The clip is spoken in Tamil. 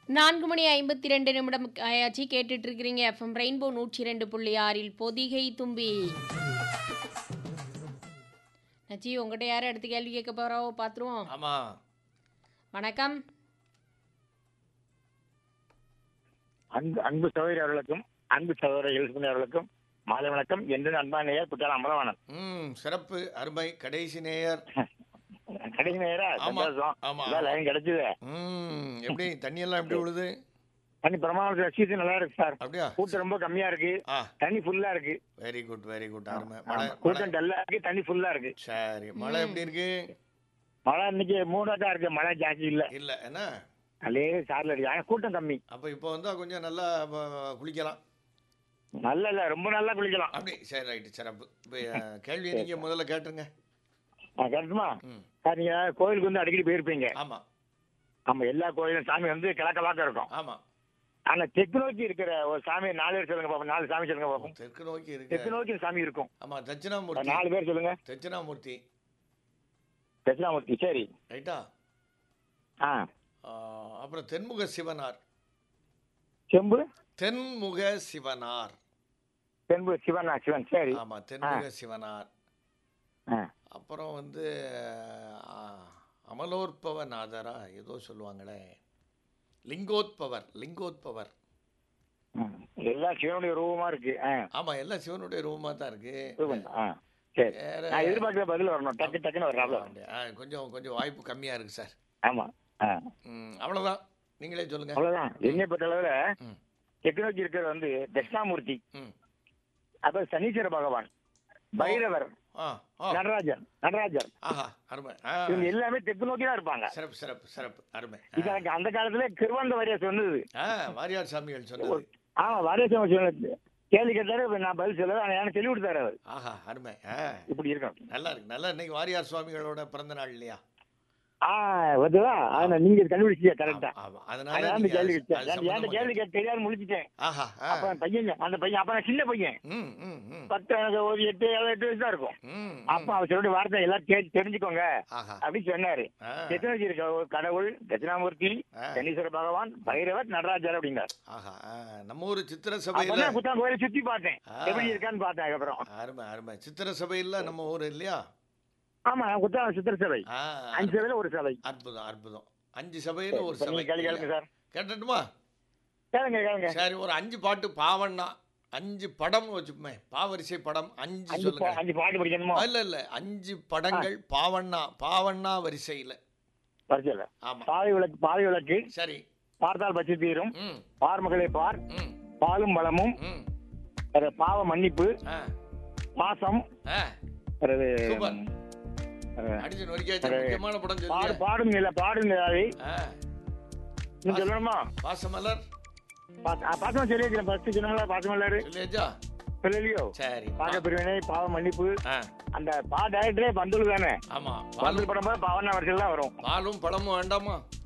நான்கு மணி ஐம்பத்தி ரெண்டு நிமிடம் ஆயாச்சு கேட்டுட்டு இருக்கிறீங்க எஃப்எம் ரெயின்போ நூற்றி ரெண்டு புள்ளி ஆறில் பொதிகை தும்பி நச்சி உங்ககிட்ட யாரும் அடுத்த கேள்வி கேட்க போறோ பார்த்துருவோம் ஆமா வணக்கம் அன்பு அன்பு சகோதரி அவர்களுக்கும் அன்பு சகோதரி எழுசுமணி அவர்களுக்கும் மாலை வணக்கம் என்று அன்பானையர் குற்றாலம் அமலவாணன் ம் சிறப்பு அருமை கடைசி நேயர் கடைசி நேரா ஆமா, சந்தோஷம் ஆமா. இதான் லைன் கிடைச்சது ம் எப்படி தண்ணி எல்லாம் எப்படி விழுது தண்ணி பிரமாணம் சீசன் நல்லா இருக்கு சார் அப்படியா கூட்டம் ரொம்ப கம்மியா இருக்கு ஆ தண்ணி ஃபுல்லா இருக்கு வெரி குட் வெரி குட் அருமை ஆமா, மழை மழை கூட்டம் டல்லா இருக்கு தண்ணி ஃபுல்லா இருக்கு சரி மழை எப்படி இருக்கு மழை இன்னைக்கு மூணாக்கா இருக்கு மழை ஜாஸ்தி இல்ல இல்ல என்ன அதே சார்ல இருக்கு ஆனா கூட்டம் கம்மி அப்ப இப்போ வந்தா கொஞ்சம் நல்லா அஹ், குளிக்கலாம் நல்ல இல்ல ரொம்ப நல்லா குளிக்கலாம் அப்படி சரி ரைட்டு சிறப்பு இப்போ அஹ், கேள்வியை நீங்க முதல்ல கேட்டுருங்க ஆ, கரெக்டுமா ம் சார் நீங்க கோயிலுக்கு வந்து அடிக்கடி போயிருப்பீங்க ஆமா ஆமா எல்லா கோயிலும் சாமி வந்து கிழக்கலாக்க இருக்கும் ஆமா ஆனா தெற்கு நோக்கி இருக்கிற ஒரு சாமி நாலு பேர் சொல்லுங்க பாப்போம் நாலு சாமி சொல்லுங்க பாப்போம் தெற்கு நோக்கி தெற்கு இருக்கு நோக்கி சாமி இருக்கும் ஆமா ஒரு தட்சிணாமூர்த்தி நாலு பேர் சொல்லுங்க தட்சிணாமூர்த்தி தட்சிணாமூர்த்தி சரி ரைட்டா ஆ ஆஹ், அப்புறம் தென்முக சிவனார் செம்பு தென்முக சிவனார் செம்பு சிவனா சிவன் சரி ஆமா தென்முக சிவனார் ஆ. அப்புறம் வந்து ஆஹ், அமலோற்பவநாதரா ஏதோ சொல்லுவாங்களே லிங்கோத்பவர் லிங்கோத்பவர் ம். எல்லாம் சிவனுடைய ரூபமா இருக்கு ஆ ஆமா எல்லாம் சிவனுடைய ரூபமா தான் இருக்கு ரூபம் தான். ஆ சரி வேற நான் எதிர்பார்க்கிற பதில் வரணும் டக்கு டக்குன்னு வர்றாப்ல அப்படியா? ஆ, கொஞ்சம் கொஞ்சம் வாய்ப்பு கம்மியா இருக்கு சார் ஆமா ஆ ம், அவ்வளவுதான் நீங்களே சொல்லுங்க அவ்வளவுதான் என்னை பொறுத்த அளவுல ம். தெற்கு நோக்கி இருக்கிறது வந்து தட்சிணாமூர்த்தி ம். அப்புறம் சனீஸ்வர பகவான் பைரவர் ஆ ஆ நடராஜர் நடராஜர் ஆஹா அருமை ஆ இவங்க எல்லாமே தெற்கு நோக்கி தான் இருப்பாங்க சிறப்பு சிறப்பு சிறப்பு அருமை இது எனக்கு அந்த காலத்துல கிருவாந்த வாரியா சொன்னது ஆ வாரியார் சாமிகள் சொன்னது ஆமா வாரியாசம் சொன்னது கேள்வி கேட்டாரு இப்ப நான் பதில் சொல்ல ஆனா எனக்கு சொல்லி கொடுத்தாரு அவர் ஆஹா அருமை ஆ இப்படி இருக்கும் நல்லா இருக்கு நல்லா இன்னைக்கு வாரியார் சுவாமிகளோட பிறந்த நாள் இல்லையா ஆ வருதா ஆனா நீங்க கண்டுபிடிச்சியா கரெக்டா ஆமா, ஆமா. அதனால அதான் அந்த நீங்க கேள்வி அது- கேட்டேன் அது ஏன் ஏன்ட்ட சம்பந்தமா கேள்வி கேட்க தெரியாது முடிச்சிட்டேன் ஆஹா ஆ. அப்ப அந்த பையன் அந்த பையன் அப்ப நான் சின்ன பையன் ம் ம் ம் பத்து எனக்கு ஒரு எட்டு ஏழு எட்டு வயசு தான் இருக்கும் ம் அப்ப அவர் சொல்லிட்டு வார்த்தை எல்லாம் கேட்டு தெரிஞ்சுக்கோங்க ஆஹா அப்படின்னு சொன்னாரு ஆ தெற்கு இருக்க ஒரு கடவுள் தட்சிணாமூர்த்தி ஆ. சனீஸ்வர பகவான் பைரவர் நடராஜர் அப்படின்னார் ஆஹா ஆ. நம்ம ஊர் சித்திர சபையில அப்பதான் குத்தான் கோயிலை சுத்தி பார்த்தேன் ஆ. எப்படி இருக்கான்னு பார்த்தேன் அதுக்கப்புறம் அருமை அருமை சித்திர சபையில நம்ம ஊர் இல்லையா ஆமா குத்தா சித்திர சபை ஆ அஞ்சு சபையில ஒரு சபை அற்புதம் அற்புதம் அஞ்சு சபையில ஒரு இப்ப சபை நீங்க கேள்வி கேளுங்க சார் கேட்டுட்டுமா கேளுங்க கேளுங்க சரி ஒரு அஞ்சு பாட்டு பாவண்ணா அஞ்சு படம் வச்சுப்போமே பாவரிசை படம் அஞ்சு அஞ்சு சொல்லுங்க பா- அஞ்சு பாட்டு படிக்கணுமோ இல்ல இல்ல அஞ்சு படங்கள் பாவண்ணா பாவண்ணா வரிசையில பரிசல ஆமா பாவை விளக்கு பாவை விளக்கு சரி பார்த்தால் பச்சை தீரும் ம் பார்மகளை பார் ம் பாலும் பலமும் ம் பிறகு பாவ மன்னிப்பு ஆ பாசம் ஆ பிறகு சூப்பர். பிறகு அடிச்சு நொறுக்கியாச்சு சரி. முக்கியமான படம் பாடு சொல்லியா பாடும் நில பாடும் நிலாவை ஆ நீ சொல்லணுமா பாசமலர் பா- ஆ, பாசமா சொல்லியிருக்கிறேன் ஃபர்ஸ்ட் சொன்னோம்ல பாசமல்லாரு சொல்லியாச்சா சொல்லலையோ சரி பாக பிரிவினை பாவ மன்னிப்பு ஆ அந்த பா டைரக்டரே பந்துலு தானே ஆமா பந்துல் பாலும் படம் போது பாவனா வருஷம் தான் வரும் பாலும் பழமும் வேண்டாமா